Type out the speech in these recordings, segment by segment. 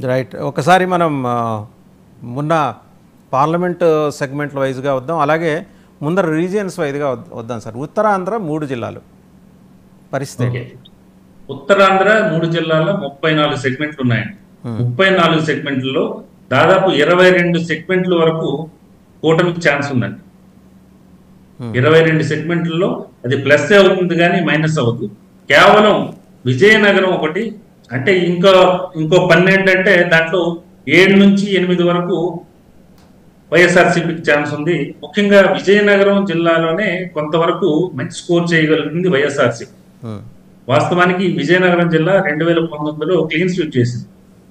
Right ఒకసారి మనం ఆ, మొన్న పార్లమెంట్ సెగ్మెంట్ల వైజ్గా వద్దాం అలాగే ముందర రీజియన్స్ వైజ్గా వద్- వద్దాం సార్ ఉత్తరాంధ్ర మూడు జిల్లాలు పరిస్థితి ఓకే ఉత్తరాంధ్ర మూడు జిల్లాల్లో ముప్పై నాలుగు సెగ్మెంట్లు ఉన్నాయండి ముప్పై నాలుగు సెగ్మెంట్లలో దాదాపు ఇరవై రెండు సెగ్మెంట్ల వరకు కూటమికి ఛాన్స్ ఉందండి ఇరవై రెండు సెగ్మెంట్లలో అది ప్లస్ అవుతుంది కానీ మైనస్ అవ్వదు కేవలం విజయనగరం ఒకటి అంటే ఇంకో ఇంకో పన్నెండు అంటే దాంట్లో ఏడు నుంచి ఎనిమిది వరకు వైఎస్ఆర్సీపీకి ఛాన్స్ ఉంది ముఖ్యంగా విజయనగరం జిల్లాలోనే కొంతవరకు మంచి స్కోర్ చేయగలుగుతుంది వైఎస్ఆర్సీపీ ఉమ్, వాస్తవానికి విజయనగరం జిల్లా రెండు వేల పంతొమ్మిదిలో క్లీన్ స్వీప్ చేసింది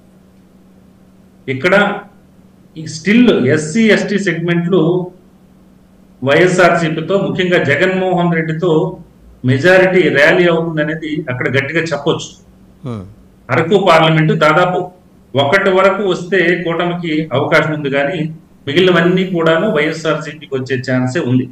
ఇక్కడ ఈ స్టిల్ ఎస్సీ ఎస్టీ సెగ్మెంట్లు వైఎస్ఆర్సీపీతో ముఖ్యంగా జగన్మోహన్ రెడ్డితో మెజారిటీ ర్యాలీ అవుతుంది అనేది అక్కడ గట్టిగా చెప్పొచ్చు ఉమ్, అరకు పార్లమెంటు దాదాపు ఒకటి వరకు వస్తే కూటమికి అవకాశం ఉంది కానీ మిగిలినవన్నీ కూడాను వైఎస్ఆర్సీపీకి వచ్చే ఛాన్సే ఉంది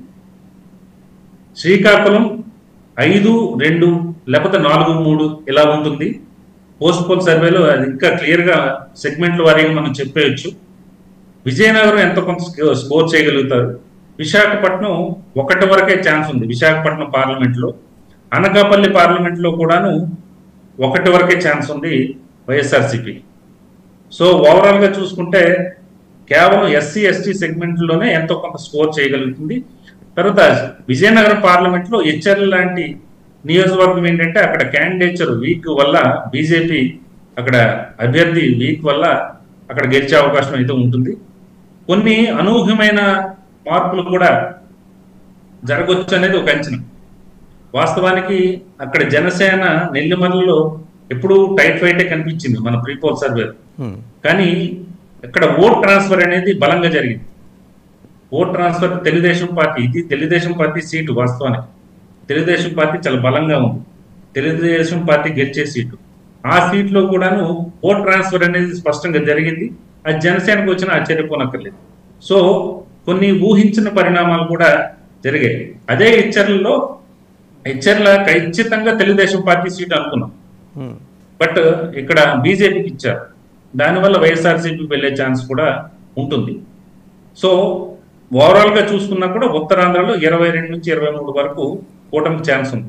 శ్రీకాకుళం ఐదు రెండు లేకపోతే నాలుగు మూడు ఇలా ఉంటుంది పోస్ట్ పోల్ సర్వేలో అది ఇంకా క్లియర్ గా సెగ్మెంట్ల వారీగా మనం చెప్పేయచ్చు విజయనగరం ఎంత కొంత స్కో- స్కోర్ చేయగలుగుతారు విశాఖపట్నం ఒకటి వరకే ఛాన్స్ ఉంది విశాఖపట్నం పార్లమెంట్ లో అనకాపల్లి పార్లమెంట్ లో కూడాను ఒకటి వరకే ఛాన్స్ ఉంది వైఎస్ఆర్సీపీ సో ఓవరాల్ గా చూసుకుంటే కేవలం ఎస్సీ ఎస్టీ సెగ్మెంట్లోనే ఎంతో కొంత స్కోర్ చేయగలుగుతుంది తర్వాత విజయనగరం పార్లమెంట్ లో హెచ్ఆర్ లాంటి నియోజకవర్గం ఏంటంటే అక్కడ క్యాండిడేచర్ వీక్ వల్ల బీజేపీ అక్కడ అభ్యర్థి వీక్ వల్ల అక్కడ గెలిచే అవకాశం అయితే ఉంటుంది కొన్ని అనూహ్యమైన మార్పులు కూడా జరగవచ్చు అనేది ఒక అంచనా వాస్తవానికి అక్కడ జనసేన నెల్లిమల్లలో ఎప్పుడూ టైట్ ఫైటే కనిపించింది మన ప్రీపోల్ సర్వే ఉమ్, కానీ ఇక్కడ ఓట్ ట్రాన్స్ఫర్ అనేది బలంగా జరిగింది ఓట్ ట్రాన్స్ఫర్ తెలుగుదేశం పార్టీ ఇది తెలుగుదేశం పార్టీ సీటు వాస్తవానికి తెలుగుదేశం పార్టీ చాలా బలంగా ఉంది తెలుగుదేశం పార్టీ గెలిచే సీటు ఆ సీట్లో కూడాను ఓట్ ట్రాన్స్ఫర్ అనేది స్పష్టంగా జరిగింది అది జనసేనకు వచ్చిన ఆశ్చర్యపోనక్కర్లేదు సో కొన్ని ఊహించిన పరిణామాలు కూడా జరిగాయి అదే హెచ్చర్లలో హెచ్చర్ల ఖచ్చితంగా తెలుగుదేశం పార్టీ సీటు అనుకున్నాం ఉమ్, బట్ ఇక్కడ బీజేపీకి ఇచ్చారు దానివల్ల వైఎస్ఆర్సీపీ వెళ్ళే ఛాన్స్ కూడా ఉంటుంది సో ఓవరాల్ గా చూసుకున్నా కూడా ఉత్తరాంధ్రలో ఇరవై రెండు నుంచి ఇరవై మూడు వరకు కూటమికి ఛాన్స్ ఉంది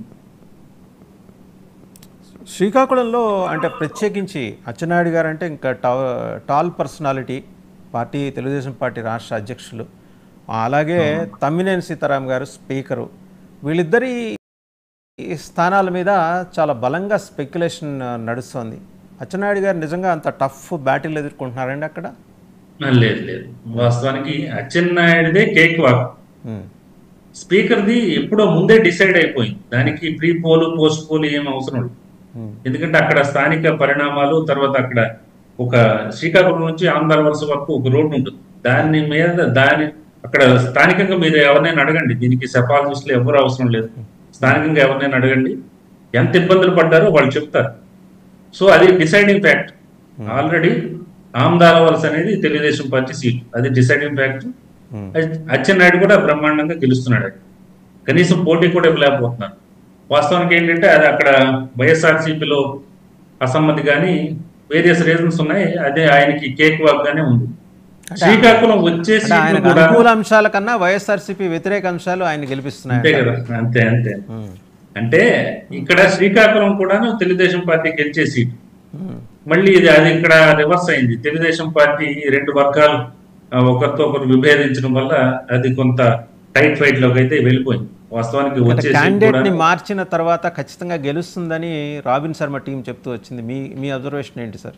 శ్రీకాకుళంలో అంటే ప్రత్యేకించి అచ్చెన్నాయుడు గారు అంటే ఇంకా టా tall personality party Telugu Desam party రాష్ట్ర అధ్యక్షులు అలాగే తమ్మినేని సీతారాం గారు స్పీకరు వీళ్ళిద్దరి ఈ స్థానాల మీద చాలా బలంగా స్పెక్యులేషన్ నడుస్తోంది అచ్చెన్నాయుడు గారు నిజంగా అంత టఫ్ బ్యాటిల్ ఎదుర్కొంటున్నారండి అక్కడ ఆ, లేదు లేదు వాస్తవానికి అచ్చెన్నాయుడిదే కేక్ వాక్ ఉమ్, స్పీకర్ది ఎప్పుడో ముందే డిసైడ్ అయిపోయింది దానికి ప్రీ పోలు పోస్ట్ పోలు ఏం అవసరం లేదు ఉమ్, ఎందుకంటే అక్కడ స్థానిక పరిణామాలు తర్వాత అక్కడ ఒక శ్రీకాకుళం నుంచి ఆంధ్ర వలస వరకు ఒక రోడ్డు ఉంటుంది దాని మీద దాని అక్కడ స్థానికంగా మీరు ఎవరినైనా అడగండి దీనికి సెపాలజిస్టులు ఎవరు అవసరం లేదు స్థానికంగా ఎవరినైనా అడగండి ఎంత ఇబ్బందులు పడ్డారో వాళ్ళు చెప్తారు సో అది deciding fact already Amadalavalasa అనేది తెలుగుదేశం పార్టీ సీట్ అది డిసైడింగ్ ఫ్యాక్ట్ ఉమ్, అచ్చెన్నాయుడు కూడా బ్రహ్మాండంగా గెలుస్తున్నాడు అది. కనీసం పోటీ కూడా ఇవ్వలేకపోతున్నారు వాస్తవానికి ఏంటంటే అది అక్కడ వైఎస్ఆర్సీపీలో అసమ్మతి కానీ వేరియస్ రీజన్స్ ఉన్నాయి అదే ఆయనకి కేక్ వాక్ గానే ఉంది శ్రీకాకుళం వచ్చే అంటే సీట్లు ఆయనకు కూడా అనుకూల అంశాల కన్నా వైఎస్ఆర్సీపీ వ్యతిరేక అంశాలు ఆయన అంతే గెలిపిస్తున్నాయి కదా అంతే అంతే ఉమ్, అంటే ఇక్కడ శ్రీకాకుళం కూడాను తెలుగుదేశం పార్టీ గెలిచే సీట్ ఉమ్, మళ్ళీ ఇది అది ఇక్కడ రివర్స్ అయింది తెలుగుదేశం పార్టీ ఈ రెండు వర్గాలు ఆ, ఒకరితో ఒకరు విభేదించడం వల్ల అది కొంత టైట్ ఫైట్ లోకి అయితే వెళ్ళిపోయింది వాస్తవానికి అంటే వచ్చే సీట్ క్యాండిడేట్ కూడా ని మార్చిన తర్వాత ఖచ్చితంగా గెలుస్తుందని రాబిన్ శర్మ టీం చెప్తూ వచ్చింది మీ మీ అబ్జర్వేషన్ ఏంటి సార్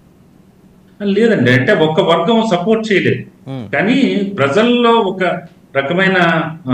లేదండి అంటే ఒక్క వర్గం సపోర్ట్ చేయలేదు ఉమ్, కానీ ప్రజల్లో ఒక రకమైన ఆ,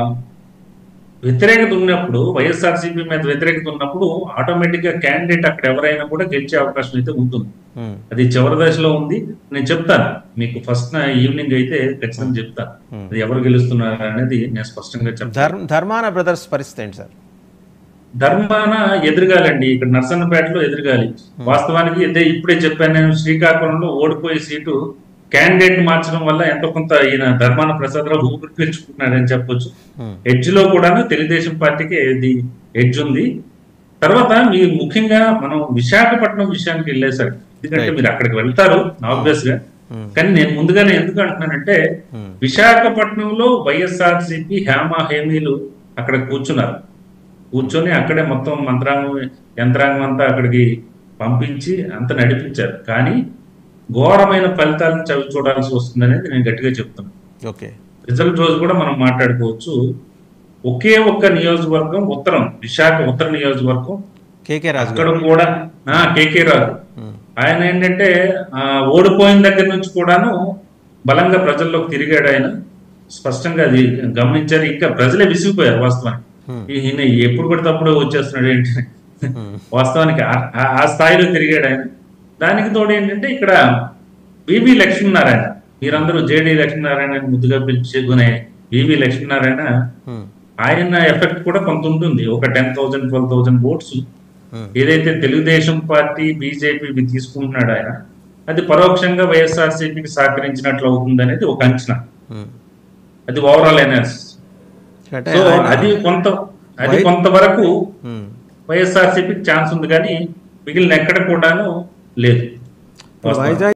వ్యతిరేకత ఉన్నప్పుడు వైఎస్ఆర్సీపీ మీద వ్యతిరేకత ఉన్నప్పుడు ఆటోమేటిక్ గా క్యాండిడేట్ అక్కడ ఎవరైనా కూడా గెలిచే అవకాశం అయితే ఉంటుంది ఉమ్, అది చివరి దశలో ఉంది నేను చెప్తాను మీకు ఫస్ట్ నా ఈవినింగ్ అయితే ఖచ్చితంగా చెప్తాను అది ఎవరు గెలుస్తున్నారు అనేది నేను స్పష్టంగా చెప్తాను ధర్మ ధర్మాన బ్రదర్స్ పరిస్థితి ఏంటి సార్ ధర్మాన ఎదురుగాలండి ఇక్కడ నర్సన్నపేటలో ఎదురుగాలి వాస్తవానికి ఇదే ఇప్పుడే చెప్పాను నేను శ్రీకాకుళంలో ఓడిపోయే సీటు క్యాండిడేట్ మార్చడం వల్ల ఎంతో కొంత ఈయన ధర్మాన ప్రసాదరావు ఊపిరి పీల్చుకుంటున్నాడని చెప్పొచ్చు ఉమ్, ఎడ్జ్ లో కూడాను తెలుగుదేశం పార్టీకి ఇది ఎడ్జ్ ఉంది తర్వాత మీ ముఖ్యంగా మనం విశాఖపట్నం విషయానికి వెళ్ళేసరికి ఎందుకంటే Right. మీరు అక్కడికి వెళ్తారు ఆబ్వియస్ గా Hmm. కానీ నేను ముందుగానే ఎందుకు అంటున్నానంటే Hmm. విశాఖపట్నంలో వైఎస్ఆర్సీపీ హేమ హేమీలు అక్కడ కూర్చున్నారు కూర్చొని అక్కడే మొత్తం మంత్రాంగం యంత్రాంగం అంతా అక్కడికి పంపించి అంత నడిపించారు కానీ ఘోరమైన ఫలితాలను చవి చూడాల్సి వస్తుందనేది నేను గట్టిగా చెప్తున్నాను ఓకే రిజల్ట్ రోజు కూడా మనం మాట్లాడుకోవచ్చు ఒకే ఒక్క నియోజకవర్గం ఉత్తరం విశాఖ ఉత్తర నియోజకవర్గం కేకే రాజు అక్కడ గారు కూడా ఆ, కేకే రాజు ఉమ్, ఆయన ఏంటంటే ఆ, ఓడిపోయిన దగ్గర నుంచి కూడాను బలంగా ప్రజల్లోకి తిరిగాడు ఆయన స్పష్టంగా అది గమనించారు ఇంకా ప్రజలే విసిగిపోయారు వాస్తవానికి ఉమ్, ఈయన ఎప్పుడు పడితే అప్పుడు వచ్చేస్తున్నాడు ఏంటి ఉమ్, వాస్తవానికి ఆ- ఆ- ఆ స్థాయిలో తిరిగాడు ఆయన దానికి తోడు ఏంటంటే ఇక్కడ వివి లక్ష్మీనారాయణ మీరందరూ జేడి లక్ష్మీనారాయణ అని ముద్దుగా పిలుచుకునే వివి లక్ష్మీనారాయణ ఉమ్, ఆయన ఎఫెక్ట్ కూడా కొంత ఉంటుంది ఒక ten thousand twelve thousand votes um, ఏదైతే తెలుగుదేశం పార్టీ బీజేపీ తీసుకుంటున్నాడు ఆయన అది పరోక్షంగా వైఎస్ఆర్సీపీకి సహకరించినట్లు అవుతుంది అనేది ఒక అంచనా ఉమ్. అది ఓవరాల్ ఎనాలిసిస్ అంటే సో ఆయన- అది కొంత అది వై- కొంతవరకు ఉమ్. వైఎస్ఆర్సీపీకి ఛాన్స్ ఉంది కానీ మిగిలిన ఎక్కడ కూడాను లేదు ఇప్పుడు వైజాగ్